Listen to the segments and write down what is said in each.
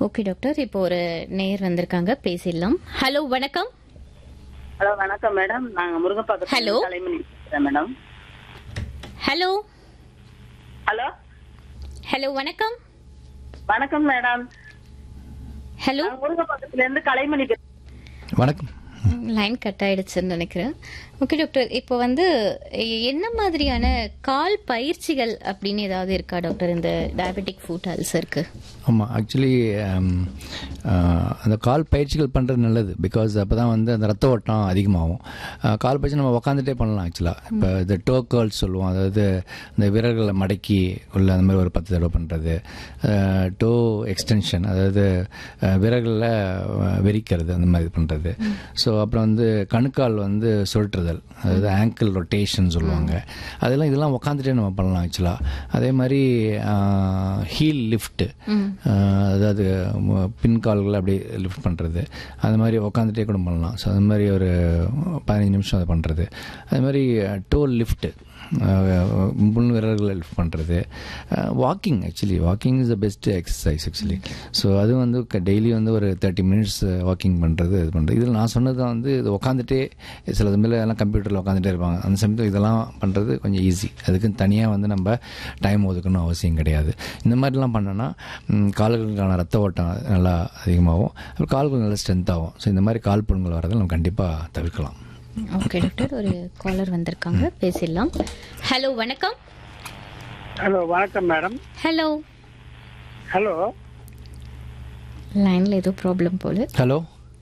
Okay doctor இப்போ ஒரு நேயர் வந்திருக்காங்க பேசிடலாம் ஹலோ வணக்கம் ஹலோ வணக்கம் மேடம் நாங்க முருகப்பாக்கம் Hello. தலைமணி பேசுறேன் மேடம் ஹலோ ஹலோ ஹலோ வணக்கம் வணக்கம் மேடம் ஹலோ நாங்க முருகப்பாக்கத்துல இருந்து கலைமணி பேசுறேன். வணக்கம் லைன் கட் ஆயிடுச்சுன்னு நினைக்கிறேன் ஓகே டாக்டர் இப்போ வந்து எ- என்ன மாதிரியான கால் பயிற்சிகள் அப்படின்னு ஏதாவது இருக்கா டாக்டர் இந்த டயபெட்டிக் ஃபுட் அல்சருக்கு ஆமாம் ஆக்சுவலி அந்த கால் பயிற்சிகள் பண்ணுறது நல்லது பிகாஸ் அப்போ தான் வந்து அந்த ரத்த ஓட்டம் அதிகமாகும் அஹ், கால் பயிற்சி நம்ம உக்காந்துட்டே பண்ணலாம் ஆக்சுவலாக இப்போ இந்த டோ கேர்ள்ஸ் சொல்லுவோம் அதாவது இந்த விரல்களை மடக்கி உள்ள அந்த மாதிரி ஒரு பத்து தடவை பண்ணுறது டோ எக்ஸ்டென்ஷன் அதாவது அஹ், விரல்களில் அஹ், விரிக்கிறது அந்த மாதிரி பண்ணுறது ஸோ அப்புறம் வந்து கணுக்கால் வந்து சுழற்றுதல் அதாவது ஆங்கிள் ரொட்டேஷன் சொல்லுவாங்க அதெல்லாம் இதெல்லாம் உக்காந்துட்டே நம்ம பண்ணலாம் ஆக்சுவலாக அதே மாதிரி ஹீல் லிஃப்ட்டு அதாவது ம- பின்கால்களை அப்படியே லிஃப்ட் பண்ணுறது அது மாதிரி உக்காந்துட்டே கூட பண்ணலாம் ஸோ அது மாதிரி ஒரு பதினஞ்சு நிமிஷம் அதை பண்ணுறது அது மாதிரி டோல் லிஃப்ட்டு முன் விரல்களை லிஃப்ட் பண்ணுறது walking actually walking is the best exercise actually so அது வந்து டெய்லி வந்து ஒரு தேர்ட்டி மினிட்ஸ் வாக்கிங் பண்ணுறது இது பண்ணுறது இதில் நான் சொன்னது வந்து இது உட்காந்துட்டே சில சமயத்தில் எல்லாம் கம்ப்யூட்டரில் உட்காந்துட்டே இருப்பாங்க அந்த சமயத்தில் இதெல்லாம் பண்ணுறது கொஞ்சம் ஈஸி அதுக்கு தனியாக வந்து நம்ம டைம் ஒதுக்கணும் அவசியம் கிடையாது இந்த மாதிரிலாம் பண்ணோன்னா ம், கால்களுக்கான ரத்த ஓட்டம் நல்லா அதிகமாகும் அப்புறம் கால்கள் நல்லா ஸ்ட்ரென்த் ஆகும் ஸோ இந்த மாதிரி கால் புண்கள் வரதை நம்ம கண்டிப்பாக தவிர்க்கலாம் ஓகே டாக்டர் ஒரு காலர் வந்திருக்காங்க பேசிடலாம் ஹலோ வணக்கம் ஹலோ வணக்கம் மேடம் ஹலோ ஹலோ லைன்ல ஏதோ ப்ராப்ளம் போல ஹலோ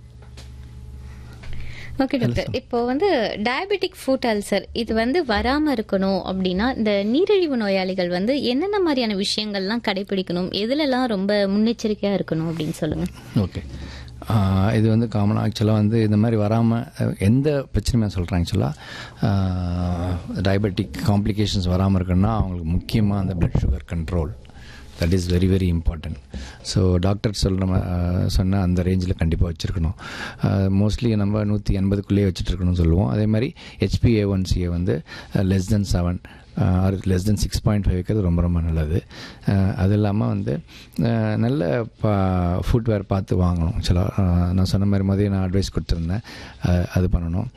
ஓகே டாக்டர் இப்போ வந்து டயபெட்டிக் ஃபுட் அல்சர் இது வந்து வராம இருக்கணும் அப்படின்னா இந்த நீரிழிவு நோயாளிகள் வந்து என்னென்ன மாதிரியான விஷயங்கள்லாம் கடைபிடிக்கணும் எதுலலாம் ரொம்ப முன்னெச்சரிக்கையா இருக்கணும் அப்படின்னு சொல்லுங்க ஓகே ஆஹ் இது வந்து காமனாக ஆக்சுவலாக வந்து இந்த மாதிரி வராமல் எந்த பிரச்சனையுமே சொல்கிறேன் ஆக்சுவலாக டயபெட்டிக் காம்ப்ளிகேஷன்ஸ் வராமல் இருக்குன்னா அவங்களுக்கு முக்கியமாக அந்த blood sugar control that is very very important so doctor சொல்கிற சொன்ன அந்த ரேஞ்சில் கண்டிப்பாக வச்சுருக்கணும் மோஸ்ட்லி நம்ம நூற்றி எண்பதுக்குள்ளேயே வச்சுட்டு இருக்கணும்னு சொல்லுவோம் அதே மாதிரி ஹெச்பிஏ ஒன் சிஏ வந்து less than seven or less than six point five வைக்கிறது ரொம்ப ரொம்ப நல்லது அஹ் அது இல்லாமல் வந்து அஹ் நல்ல பா ஃபுட்வேர் பார்த்து வாங்கணும் ஆக்சுவலாக நான் சொன்ன மாதிரி முதல்ல நான் அட்வைஸ் கொடுத்துருந்தேன் அஹ் அது பண்ணணும்